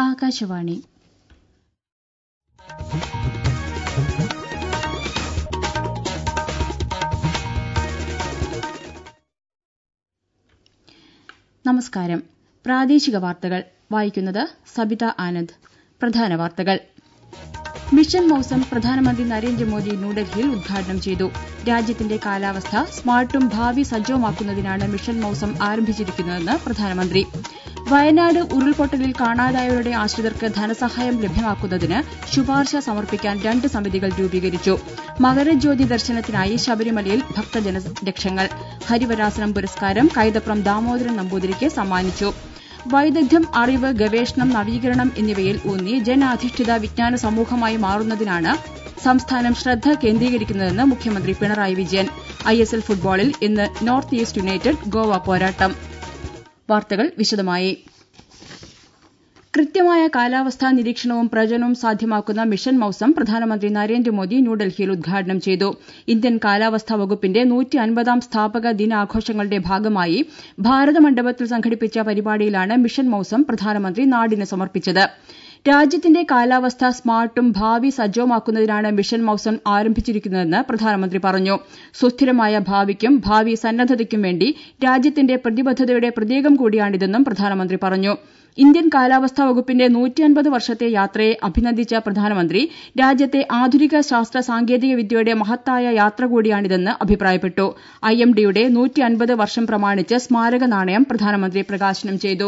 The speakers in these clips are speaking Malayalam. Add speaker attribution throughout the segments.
Speaker 1: ആകാശവാണി നമസ്കാരം പ്രാദേശിക വാർത്തകൾ വായിക്കുന്നത് സബിത ആനന്ദ് പ്രധാന വാർത്തകൾ മിഷൻ മൌസം പ്രധാനമന്ത്രി നരേന്ദ്രമോദി ന്യൂഡൽഹിയിൽ ഉദ്ഘാടനം ചെയ്തു രാജ്യത്തിന്റെ കാലാവസ്ഥ സ്മാർട്ടും ഭാവി സജ്ജവുമാക്കുന്നതിനാണ് മിഷൻ മൌസം ആരംഭിച്ചിരിക്കുന്നതെന്ന് പ്രധാനമന്ത്രി വയനാട് ഉരുൾപൊട്ടലിൽ കാണാതായവരുടെ ആശ്രിതർക്ക് ധനസഹായം ലഭ്യമാക്കുന്നതിന് ശുപാർശ സമർപ്പിക്കാൻ രണ്ട് സമിതികൾ രൂപീകരിച്ചു മകരജ്യോതി ദർശനത്തിനായി ശബരിമലയിൽ ഭക്തജനലക്ഷങ്ങൾ ഹരിവരാസനം പുരസ്കാരം കൈതപ്രം ദാമോദരൻ നമ്പൂതിരിക്ക് സമ്മാനിച്ചു വൈദഗ്ധ്യം അറിവ് ഗവേഷണം നവീകരണം എന്നിവയിൽ ഊന്നി ജനാധിഷ്ഠിത വിജ്ഞാന സമൂഹമായി മാറുന്നതിനാണ് സംസ്ഥാനം ശ്രദ്ധ കേന്ദ്രീകരിക്കുന്നതെന്ന് മുഖ്യമന്ത്രി പിണറായി വിജയൻ ഐഎസ്എൽ ഫുട്ബോളിൽ ഇന്ന് നോർത്ത് ഈസ്റ്റ് യുണൈറ്റഡ് ഗോവ പോരാട്ടം വാർത്തകൾ വിശദമായി കൃത്യമായ കാലാവസ്ഥാ നിരീക്ഷണവും പ്രവചനവും സാധ്യമാക്കുന്ന മിഷൻ മൌസം പ്രധാനമന്ത്രി നരേന്ദ്രമോദി ന്യൂഡൽഹിയിൽ ഉദ്ഘാടനം ചെയ്തു ഇന്ത്യൻ കാലാവസ്ഥാ വകുപ്പിന്റെ നൂറ്റി അൻപതാം സ്ഥാപക ദിനാഘോഷങ്ങളുടെ ഭാഗമായി ഭാരത മണ്ഡപത്തിൽ സംഘടിപ്പിച്ച പരിപാടിയിലാണ് മിഷൻ മൌസം പ്രധാനമന്ത്രി നാടിന് സമർപ്പിച്ചത് രാജ്യത്തിന്റെ കാലാവസ്ഥ സ്മാർട്ടും ഭാവി സജ്ജവുമാക്കുന്നതിനാണ് മിഷൻ മൌസം ആരംഭിച്ചിരിക്കുന്നതെന്ന് പ്രധാനമന്ത്രി പറഞ്ഞു സുസ്ഥിരമായ ഭാവിക്കും ഭാവി സന്നദ്ധതയ്ക്കും വേണ്ടി രാജ്യത്തിന്റെ പ്രതിബദ്ധതയുടെ പ്രതീകം കൂടിയാണിതെന്നും പ്രധാനമന്ത്രി പറഞ്ഞു ഇന്ത്യൻ കാലാവസ്ഥാ വകുപ്പിന്റെ നൂറ്റിയൻപത് വർഷത്തെ യാത്രയെ അഭിനന്ദിച്ച പ്രധാനമന്ത്രി രാജ്യത്തെ ആധുനിക ശാസ്ത്ര സാങ്കേതിക വിദ്യയുടെ മഹത്തായ യാത്ര കൂടിയാണിതെന്ന് അഭിപ്രായപ്പെട്ടു ഐഎംഡിയുടെ നൂറ്റിയൻപത് വർഷം പ്രമാണിച്ച് സ്മാരക നാണയം പ്രധാനമന്ത്രി പ്രകാശനം ചെയ്തു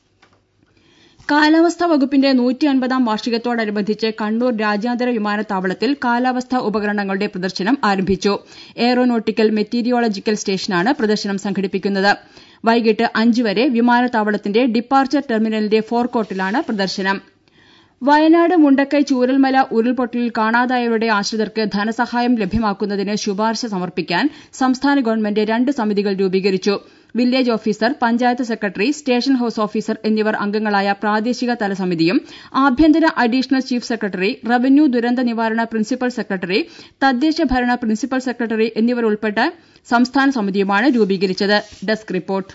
Speaker 1: കാലാവസ്ഥാ വകുപ്പിന്റെ നൂറ്റി അൻപതാം വാർഷികത്തോടനുബന്ധിച്ച് കണ്ണൂർ രാജ്യാന്തര വിമാനത്താവളത്തിൽ കാലാവസ്ഥാ ഉപകരണങ്ങളുടെ പ്രദർശനം ആരംഭിച്ചു എയറോനോട്ടിക്കൽ മെറ്റീരിയോളജിക്കൽ സ്റ്റേഷനാണ് പ്രദർശനം സംഘടിപ്പിക്കുന്നത് വൈകിട്ട് അഞ്ച് വരെ വിമാനത്താവളത്തിന്റെ ഡിപ്പാർച്ചർ ടെർമിനലിന്റെ ഫോർകോർട്ടിലാണ് പ്രദർശനം വയനാട് മുണ്ടക്കൈ ചൂരൽമല ഉരുൾപൊട്ടലിൽ കാണാതായവരുടെ ആശ്രിതർക്ക് ധനസഹായം ലഭ്യമാക്കുന്നതിന് ശുപാർശ സമർപ്പിക്കാൻ സംസ്ഥാന ഗവൺമെന്റ് രണ്ട് സമിതികൾ രൂപീകരിച്ചു village officer panchayat secretary station house officer എന്നിവർ അംഗങ്ങളായ പ്രാദേശിക തല സമിതിയും ആഭ്യന്തര അഡീഷണൽ ചീഫ് സെക്രട്ടറി റവന്യൂ ദുരന്ത നിവാരണ പ്രിൻസിപ്പൽ സെക്രട്ടറി തദ്ദേശ ഭരണ പ്രിൻസിപ്പൽ സെക്രട്ടറി എന്നിവർ ഉൾപ്പെട്ട സംസ്ഥാന സമിതിയുമാണ് രൂപീകരിച്ചത് ഡെസ്ക് റിപ്പോർട്ട്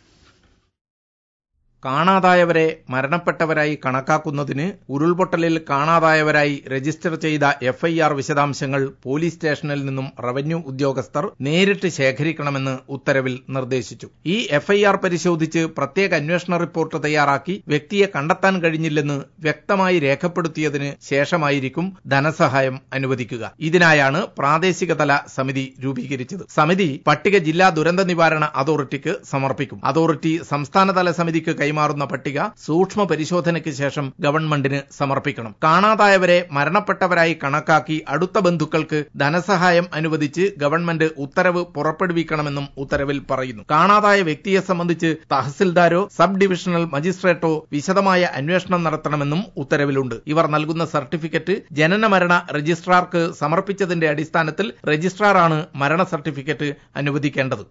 Speaker 2: കാണാതായവരെ മരണപ്പെട്ടവരായി കണക്കാക്കുന്നതിന് ഉരുൾപൊട്ടലിൽ കാണാതായവരായി രജിസ്റ്റർ ചെയ്ത എഫ്ഐആർ വിശദാംശങ്ങൾ പോലീസ് സ്റ്റേഷനിൽ നിന്നും റവന്യൂ ഉദ്യോഗസ്ഥർ നേരിട്ട് ശേഖരിക്കണമെന്ന് ഉത്തരവിൽ നിർദ്ദേശിച്ചു ഈ എഫ്ഐആർ പരിശോധിച്ച് പ്രത്യേക അന്വേഷണ റിപ്പോർട്ട് തയ്യാറാക്കി വ്യക്തിയെ കണ്ടെത്താൻ കഴിഞ്ഞില്ലെന്ന് വ്യക്തമായി രേഖപ്പെടുത്തിയതിന് ശേഷമായിരിക്കും ധനസഹായം അനുവദിക്കുക ഇതിനായാണ് പ്രാദേശികതല സമിതി രൂപീകരിച്ചത് സമിതി പട്ടിക ജില്ലാ ദുരന്ത നിവാരണ അതോറിറ്റിക്ക് സമർപ്പിക്കും അതോറിറ്റി സംസ്ഥാനതല സമിതിക്ക് കൈമാറുന്ന പട്ടിക സൂക്ഷ്മ പരിശോധനയ്ക്ക് ശേഷം ഗവൺമെന്റിന് സമർപ്പിക്കണം കാണാതായവരെ മരണപ്പെട്ടവരായി കണക്കാക്കി അടുത്ത ബന്ധുക്കൾക്ക് ധനസഹായം അനുവദിച്ച് ഗവൺമെന്റ് ഉത്തരവ് പുറപ്പെടുവിക്കണമെന്നും ഉത്തരവിൽ പറയുന്നു കാണാതായ വ്യക്തിയെ സംബന്ധിച്ച് തഹസിൽദാരോ സബ് ഡിവിഷണൽ മജിസ്ട്രേറ്റോ വിശദമായ അന്വേഷണം നടത്തണമെന്നും ഉത്തരവിലുണ്ട് ഇവർ നൽകുന്ന സർട്ടിഫിക്കറ്റ് ജനന മരണ രജിസ്ട്രാർക്ക് സമർപ്പിച്ചതിന്റെ അടിസ്ഥാനത്തിൽ രജിസ്ട്രാറാണ് മരണ സർട്ടിഫിക്കറ്റ് അനുവദിക്കേണ്ടത്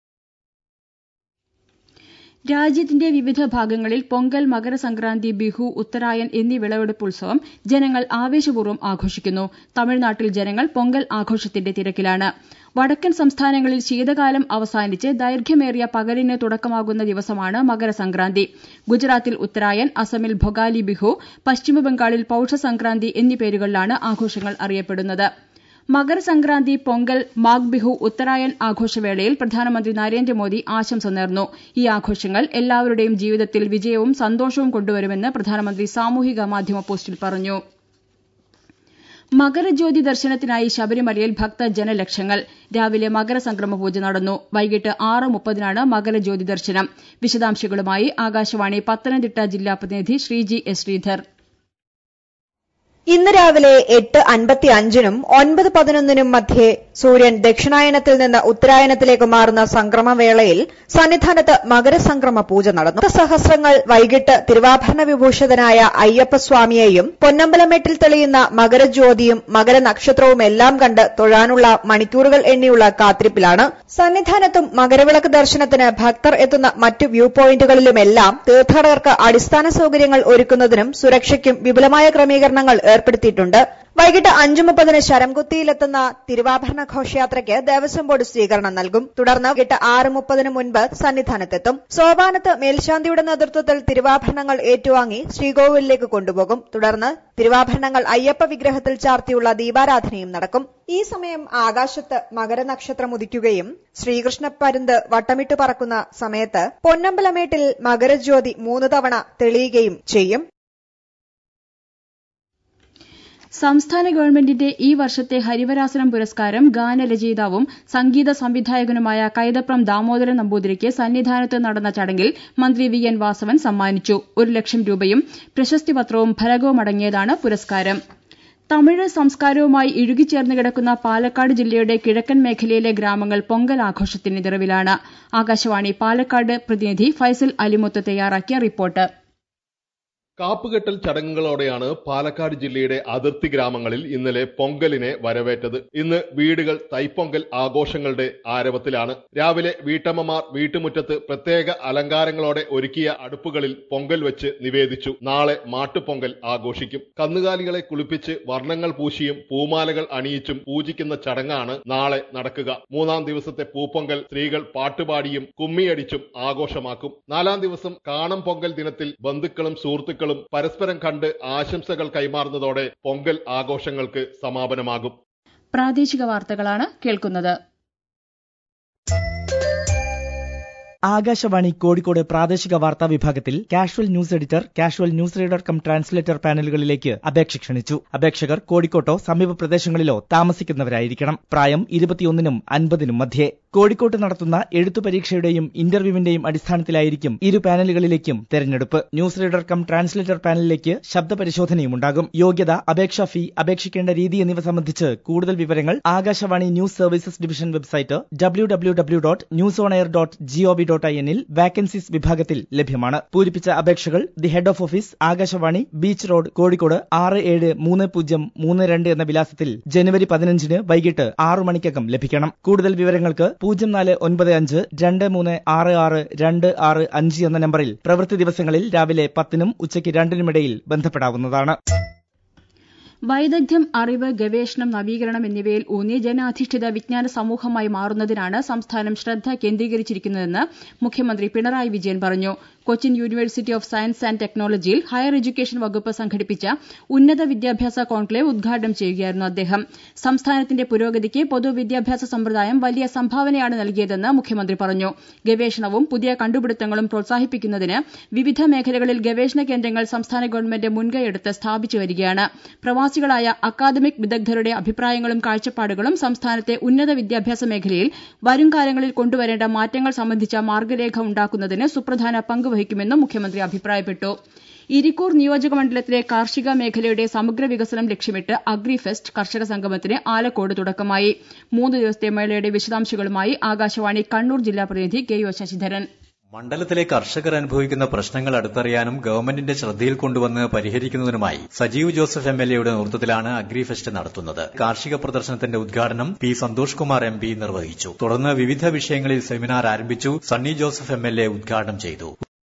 Speaker 1: രാജ്യത്തിന്റെ വിവിധ ഭാഗങ്ങളിൽ പൊങ്കൽ മകരസംക്രാന്തി ബിഹു ഉത്തരായൻ എന്നീ വിളവെടുപ്പ് ഉത്സവം ജനങ്ങൾ ആവേശപൂർവ്വം ആഘോഷിക്കുന്നു തമിഴ്നാട്ടിൽ ജനങ്ങൾ പൊങ്കൽ ആഘോഷത്തിന്റെ തിരക്കിലാണ് വടക്കൻ സംസ്ഥാനങ്ങളിൽ ശീതകാലം അവസാനിച്ച് ദൈർഘ്യമേറിയ പകലിന് തുടക്കമാകുന്ന ദിവസമാണ് മകരസംക്രാന്തി ഗുജറാത്തിൽ ഉത്തരായൻ അസമിൽ ഭൊഗാലി ബിഹു പശ്ചിമബംഗാളിൽ പൌഷസംക്രാന്തി എന്നീ പേരുകളിലാണ് ആഘോഷങ്ങൾ അറിയപ്പെടുന്നത് മകരസംക്രാന്തി പൊങ്കൽ മാഘ് ബിഹു ഉത്തരായൻ ആഘോഷവേളയിൽ പ്രധാനമന്ത്രി നരേന്ദ്രമോദി ആശംസ നേർന്നു ഈ ആഘോഷങ്ങൾ എല്ലാവരുടെയും ജീവിതത്തിൽ വിജയവും സന്തോഷവും കൊണ്ടുവരുമെന്ന് പ്രധാനമന്ത്രി സാമൂഹിക മാധ്യമ പോസ്റ്റിൽ പറഞ്ഞു മകരജ്യോതി ദർശനത്തിനായി ശബരിമലയിൽ ഭക്തജനലക്ഷങ്ങൾ രാവിലെ മകരസംക്രമ പൂജ നടന്നു വൈകിട്ട് ആറ് മുപ്പതിനാണ് മകരജ്യോതി ദർശനം വിശദാംശങ്ങളുമായി ആകാശവാണി പത്തനംതിട്ട ജില്ലാ പ്രതിനിധി ശ്രീജി എസ് ശ്രീധർ
Speaker 3: ഇന്ന് രാവിലെ എട്ട് അൻപത്തി അഞ്ചിനും ഒൻപത് പതിനൊന്നിനും മധ്യേ സൂര്യൻ ദക്ഷിണായനത്തിൽ നിന്ന് ഉത്തരായനത്തിലേക്ക് മാറുന്ന സംക്രമവേളയിൽ സന്നിധാനത്ത് മകരസംക്രമ പൂജ നടന്നു സഹസ്രങ്ങൾ വൈകിട്ട് തിരുവാഭരണ വിഭൂഷിതനായ അയ്യപ്പസ്വാമിയെയും പൊന്നമ്പലമേട്ടിൽ തെളിയുന്ന മകരജ്യോതിയും മകരനക്ഷത്രവും എല്ലാം കണ്ട് തൊഴാനുള്ള മണിക്കൂറുകൾ എണ്ണിയുള്ള കാത്തിരിപ്പിലാണ് സന്നിധാനത്തും മകരവിളക്ക് ദർശനത്തിന് ഭക്തർ എത്തുന്ന മറ്റു വ്യൂ പോയിന്റുകളിലുമെല്ലാം തീർത്ഥാടകർക്ക് അടിസ്ഥാന സൌകര്യങ്ങൾ ഒരുക്കുന്നതിനും സുരക്ഷയ്ക്കും വിപുലമായ ക്രമീകരണങ്ങൾ ഏർപ്പെടുത്തിയിട്ടുണ്ട് വൈകിട്ട് അഞ്ചു മുപ്പതിന് ശരംകുത്തിയിലെത്തുന്ന തിരുവാഭരണ ഘോഷയാത്രയ്ക്ക് ദേവസ്വം ബോർഡ് സ്വീകരണം നൽകും തുടർന്ന് വൈകിട്ട് ആറ് മുപ്പതിന് മുൻപ് സന്നിധാനത്തെത്തും സോപാനത്ത് മേൽശാന്തിയുടെ നേതൃത്വത്തിൽ തിരുവാഭരണങ്ങൾ ഏറ്റുവാങ്ങി ശ്രീകോവിലിലേക്ക് കൊണ്ടുപോകും തുടർന്ന് തിരുവാഭരണങ്ങൾ അയ്യപ്പ വിഗ്രഹത്തിൽ ചാർത്തിയുള്ള ദീപാരാധനയും നടക്കും ഈ സമയം ആകാശത്ത് മകരനക്ഷത്രം ഉദിക്കുകയും ശ്രീകൃഷ്ണ പരുന്ത് വട്ടമിട്ട് പറക്കുന്ന സമയത്ത് പൊന്നമ്പലമേട്ടിൽ മകരജ്യോതി മൂന്ന് തവണ തെളിയുകയും ചെയ്യും
Speaker 1: സംസ്ഥാന ഗവൺമെന്റിന്റെ ഈ വർഷത്തെ ഹരിവരാസനം പുരസ്കാരം ഗാനരചയിതാവും സംഗീത സംവിധായകനുമായ കൈതപ്രം ദാമോദരൻ നമ്പൂതിരിക്ക് സന്നിധാനത്ത് നടന്ന ചടങ്ങിൽ മന്ത്രി വി എൻ വാസവൻ സമ്മാനിച്ചു ഒരു ലക്ഷം രൂപയും പ്രശസ്തിപത്രവും ഫലകവും അടങ്ങിയതാണ് പുരസ്കാരം തമിഴ് സംസ്കാരവുമായി ഇഴുകിച്ചേർന്ന് കിടക്കുന്ന പാലക്കാട് ജില്ലയുടെ കിഴക്കൻ മേഖലയിലെ ഗ്രാമങ്ങൾ പൊങ്കൽ ആഘോഷത്തിന് നിറവിലാണ് ആകാശവാണി പാലക്കാട് പ്രതിനിധി ഫൈസൽ അലിമുത്ത് തയ്യാറാക്കിയ റിപ്പോർട്ട്
Speaker 4: കാപ്പുകെട്ടൽ ചടങ്ങുകളോടെയാണ് പാലക്കാട് ജില്ലയുടെ അതിർത്തി ഗ്രാമങ്ങളിൽ ഇന്നലെ പൊങ്കലിനെ വരവേറ്റത് ഇന്ന് വീടുകൾ തൈപ്പൊങ്കൽ ആഘോഷങ്ങളുടെ ആരവത്തിലാണ് രാവിലെ വീട്ടമ്മമാർ വീട്ടുമുറ്റത്ത് പ്രത്യേക അലങ്കാരങ്ങളോടെ ഒരുക്കിയ അടുപ്പുകളിൽ പൊങ്കൽ വെച്ച് നിവേദിച്ചു നാളെ മാട്ടുപൊങ്കൽ ആഘോഷിക്കും കന്നുകാലികളെ കുളിപ്പിച്ച് വർണ്ണങ്ങൾ പൂശിയും പൂമാലകൾ അണിയിച്ചും പൂജിക്കുന്ന ചടങ്ങാണ് നാളെ നടക്കുക മൂന്നാം ദിവസത്തെ പൂപ്പൊങ്കൽ സ്ത്രീകൾ പാട്ടുപാടിയും കുമ്മിയടിച്ചും ആഘോഷമാക്കും നാലാം ദിവസം കാണം പൊങ്കൽ ദിനത്തിൽ ബന്ധുക്കളും സുഹൃത്തുക്കളും സുഹൃത്തുക്കളും പരസ്പരം കണ്ട് ആശംസകൾ കൈമാറുന്നതോടെ പൊങ്കൽ ആഘോഷങ്ങൾക്ക് സമാപനമാകും
Speaker 1: പ്രാദേശിക വാർത്തകളാണ് കേൾക്കുന്നത്
Speaker 5: ആകാശവാണി കോഴിക്കോട് പ്രാദേശിക വാർത്താ വിഭാഗത്തിൽ casual news editor casual news reader cum translator പാനലുകളിലേക്ക് അപേക്ഷ ക്ഷണിച്ചു അപേക്ഷകർ കോഴിക്കോട്ടോ സമീപ പ്രദേശങ്ങളിലോ താമസിക്കുന്നവരായിരിക്കണം പ്രായം ഇരുപത്തിയൊന്നിനും അൻപതിനും മധ്യേ കോഴിക്കോട്ട് നടത്തുന്ന എഴുത്തു പരീക്ഷയുടെയും ഇന്റർവ്യൂവിന്റെയും അടിസ്ഥാനത്തിലായിരിക്കും ഇരു പാനലുകളിലേക്കും തെരഞ്ഞെടുപ്പ് ന്യൂസ് റീഡർ കം ട്രാൻസ്ലേറ്റർ പാനലിലേക്ക് ശബ്ദ പരിശോധനയും ഉണ്ടാകും യോഗ്യത അപേക്ഷാ ഫീ അപേക്ഷിക്കേണ്ട രീതി എന്നിവ സംബന്ധിച്ച് കൂടുതൽ വിവരങ്ങൾ Akashvani news services division website W W W dot news on air dot G O V dot I എന്നിൽ വാക്കൻസീസ് വിഭാഗത്തിൽ ലഭ്യമാണ് പൂരിപ്പിച്ച അപേക്ഷകൾ the head of office Akashvani beach road Kozhikode ആറ് ഏഴ് മൂന്ന് പൂജ്യം മൂന്ന് രണ്ട് എന്ന വിലാസത്തിൽ ജനുവരി പതിനഞ്ചിന് വൈകിട്ട് ആറു മണിക്കകം ലഭിക്കണം കൂടുതൽ വിവരങ്ങൾക്ക് പൂജ്യം നാല് ഒൻപത് അഞ്ച് രണ്ട് മൂന്ന് ആറ് ആറ് രണ്ട് ആറ് അഞ്ച് എന്ന നമ്പറിൽ പ്രവൃത്തി ദിവസങ്ങളിൽ രാവിലെ പത്തിനും ഉച്ചയ്ക്ക് രണ്ടിനുമിടയിൽ ബന്ധപ്പെടാവുന്നതാണ്
Speaker 1: വൈദഗ്ധ്യം അറിവ് ഗവേഷണം നവീകരണം എന്നിവയിൽ ഊന്നി ജനാധിഷ്ഠിത വിജ്ഞാന സമൂഹമായി മാറുന്നതിനാണ് സംസ്ഥാനം ശ്രദ്ധ കേന്ദ്രീകരിച്ചിരിക്കുന്നതെന്ന് മുഖ്യമന്ത്രി പിണറായി വിജയൻ പറഞ്ഞു Cochin university of science and ടെക്നോളജിയിൽ ഹയർ എഡ്യൂക്കേഷൻ വകുപ്പ് സംഘടിപ്പിച്ച ഉന്നത വിദ്യാഭ്യാസ കോൺക്ലേവ് ഉദ്ഘാടനം ചെയ്യുകയായിരുന്നു അദ്ദേഹം സംസ്ഥാനത്തിന്റെ പുരോഗതിക്ക് പൊതുവിദ്യാഭ്യാസ സമ്പ്രദായം വലിയ സംഭാവനയാണ് നൽകിയതെന്ന് മുഖ്യമന്ത്രി പറഞ്ഞു ഗവേഷണവും പുതിയ കണ്ടുപിടുത്തങ്ങളും പ്രോത്സാഹിപ്പിക്കുന്നതിന് വിവിധ മേഖലകളിൽ ഗവേഷണ കേന്ദ്രങ്ങൾ സംസ്ഥാന ഗവൺമെന്റ് മുൻകൈയെടുത്ത് സ്ഥാപിച്ചു വരികയാണ് പ്രവാസികളായ അക്കാദമിക് വിദഗ്ധരുടെ അഭിപ്രായങ്ങളും കാഴ്ചപ്പാടുകളും സംസ്ഥാനത്തെ ഉന്നത വിദ്യാഭ്യാസ മേഖലയിൽ വരും കാലങ്ങളിൽ കൊണ്ടുവരേണ്ട മാറ്റങ്ങൾ സംബന്ധിച്ച മാർഗരേഖ ഉണ്ടാക്കുന്നതിന് സുപ്രധാന പങ്ക് വഹിക്കുമെന്നും മുഖ്യമന്ത്രി അഭിപ്രായപ്പെട്ടു ഇരിക്കൂർ നിയോജക മണ്ഡലത്തിലെ കാർഷിക മേഖലയുടെ സമഗ്ര വികസനം ലക്ഷ്യമിട്ട് അഗ്രിഫെസ്റ്റ് കർഷക സംഗമത്തിന് ആലക്കോട് തുടക്കമായി മൂന്ന് ദിവസത്തെ മേളയുടെ വിശദാംശങ്ങളുമായി ആകാശവാണി കണ്ണൂർ ജില്ലാ പ്രതിനിധി കെ ഒ ശശിധരൻ
Speaker 6: മണ്ഡലത്തിലെ കർഷകർ അനുഭവിക്കുന്ന പ്രശ്നങ്ങൾ അടുത്തറിയാനും ഗവൺമെന്റിന്റെ ശ്രദ്ധയിൽ കൊണ്ടുവന്ന് പരിഹരിക്കുന്നതിനുമായി സജീവ് ജോസഫ് എം എൽ എയുടെ നേതൃത്വത്തിലാണ് അഗ്രിഫെസ്റ്റ് നടത്തുന്നത് കാർഷിക പ്രദർശനത്തിന്റെ ഉദ്ഘാടനം P Santhosh Kumar M P നിർവഹിച്ചു തുടർന്ന് വിവിധ വിഷയങ്ങളിൽ സെമിനാർ ആരംഭിച്ചു Sunny Joseph M L A ഉദ്ഘാടനം ചെയ്തു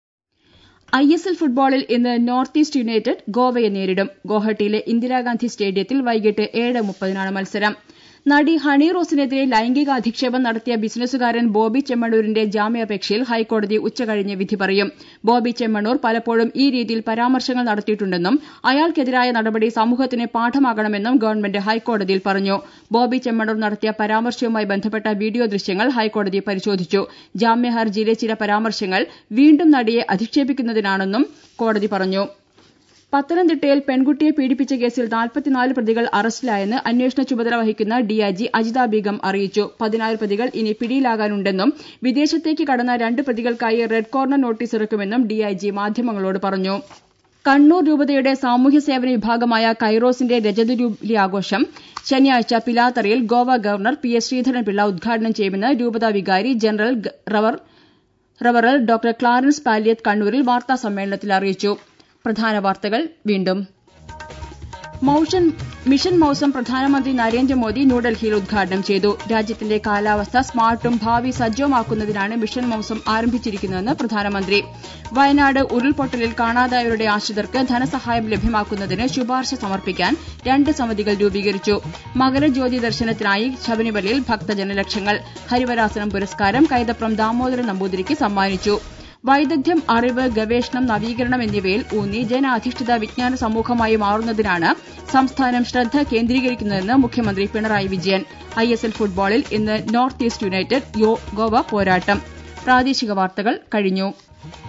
Speaker 1: ഐ എസ് എൽ ഫുട്ബോളിൽ ഇന്ന് നോർത്ത് ഈസ്റ്റ് യുണൈറ്റഡ് ഗോവയെ നേരിടും ഗോഹട്ടിയിലെ ഇന്ദിരാഗാന്ധി സ്റ്റേഡിയത്തിൽ വൈകിട്ട് ഏഴ് മുപ്പതിനാണ് മത്സരം നടി ഹണി റോസിനെതിരെ ലൈംഗിക അധിക്ഷേപം നടത്തിയ ബിസിനസ്സുകാരൻ ബോബി ചെമ്മണ്ണൂരിന്റെ ജാമ്യാപേക്ഷയിൽ ഹൈക്കോടതി ഉച്ചകഴിഞ്ഞ് വിധി പറയും ബോബി ചെമ്മണ്ണൂർ പലപ്പോഴും ഈ രീതിയിൽ പരാമർശങ്ങൾ നടത്തിയിട്ടുണ്ടെന്നും അയാൾക്കെതിരായ നടപടി സമൂഹത്തിന് പാഠമാകണമെന്നും ഗവൺമെന്റ് ഹൈക്കോടതിയിൽ പറഞ്ഞു ബോബി ചെമ്മണ്ണൂർ നടത്തിയ പരാമർശവുമായി ബന്ധപ്പെട്ട വീഡിയോ ദൃശ്യങ്ങൾ ഹൈക്കോടതി പരിശോധിച്ചു ജാമ്യ ഹർജിയിലെ ചില പരാമർശങ്ങൾ വീണ്ടും നടിയെ അധിക്ഷേപിക്കുന്നതിനാണെന്നും കോടതി പറഞ്ഞു പത്തനംതിട്ടയിൽ പെൺകുട്ടിയെ പീഡിപ്പിച്ച കേസിൽ നാൽപ്പത്തിനാല് പ്രതികൾ അറസ്റ്റിലായെന്ന് അന്വേഷണ ചുമതല വഹിക്കുന്ന ഡിഐജി അജിത ബീഗം അറിയിച്ചു പതിനാല് പ്രതികൾ ഇനി പിടിയിലാകാനുണ്ടെന്നും വിദേശത്തേക്ക് കടന്ന രണ്ട് പ്രതികൾക്കായി റെഡ് കോർണർ നോട്ടീസ് ഇറക്കുമെന്നും ഡിഐജി മാധ്യമങ്ങളോട് പറഞ്ഞു കണ്ണൂർ രൂപതയുടെ സാമൂഹ്യ സേവന വിഭാഗമായ കൈറോസിന്റെ രജത ജൂബിലി ആഘോഷം ശനിയാഴ്ച പിലാത്തറയിൽ Goa governor P S Sreedharan Pillai ഉദ്ഘാടനം ചെയ്യുമെന്ന് രൂപതാ വികാരി ജനറൽ റവർ റവറൽ ഡോക്ടർ ക്ലാരൻസ് പാലിയത്ത് കണ്ണൂരിൽ വാർത്താ സമ്മേളനത്തിൽ അറിയിച്ചു പ്രധാന വാർത്തകൾ വീണ്ടും മൌഷൻ മിഷൻ മൌസം പ്രധാനമന്ത്രി നരേന്ദ്രമോദി ന്യൂഡൽഹിയിൽ ഉദ്ഘാടനം ചെയ്തു രാജ്യത്തിന്റെ കാലാവസ്ഥ സ്മാർട്ടും ഭാവി സജ്ജവുമാക്കുന്നതിനാണ് മിഷൻ മൌസം ആരംഭിച്ചിരിക്കുന്നതെന്ന് പ്രധാനമന്ത്രി വയനാട് ഉരുൾപൊട്ടലിൽ കാണാതായവരുടെ ആശ്രിതർക്ക് ധനസഹായം ലഭ്യമാക്കുന്നതിന് ശുപാർശ സമർപ്പിക്കാൻ രണ്ട് സമിതികൾ രൂപീകരിച്ചു മകരജ്യോതി ദർശനത്തിനായി ശബരിമലയിൽ ഭക്തജനലക്ഷങ്ങൾ ഹരിവരാസനം പുരസ്കാരം കൈതപ്രം ദാമോദരൻ നമ്പൂതിരിക്ക് സമ്മാനിച്ചു വൈദഗ്ധ്യം അറിവ് ഗവേഷണം നവീകരണം എന്നിവയിൽ ഊന്നി ജനാധിഷ്ഠിത വിജ്ഞാന സമൂഹമായി മാറുന്നതിനാണ് സംസ്ഥാനം ശ്രദ്ധ കേന്ദ്രീകരിക്കുന്നതെന്ന് മുഖ്യമന്ത്രി പിണറായി വിജയൻ ഐഎസ്എൽ ഫുട്ബോളിൽ ഇന്ന് നോർത്ത് ഈസ്റ്റ് യുണൈറ്റഡ് ഗോവ പോരാട്ടം പ്രാദേശിക വാർത്തകൾ കഴിഞ്ഞു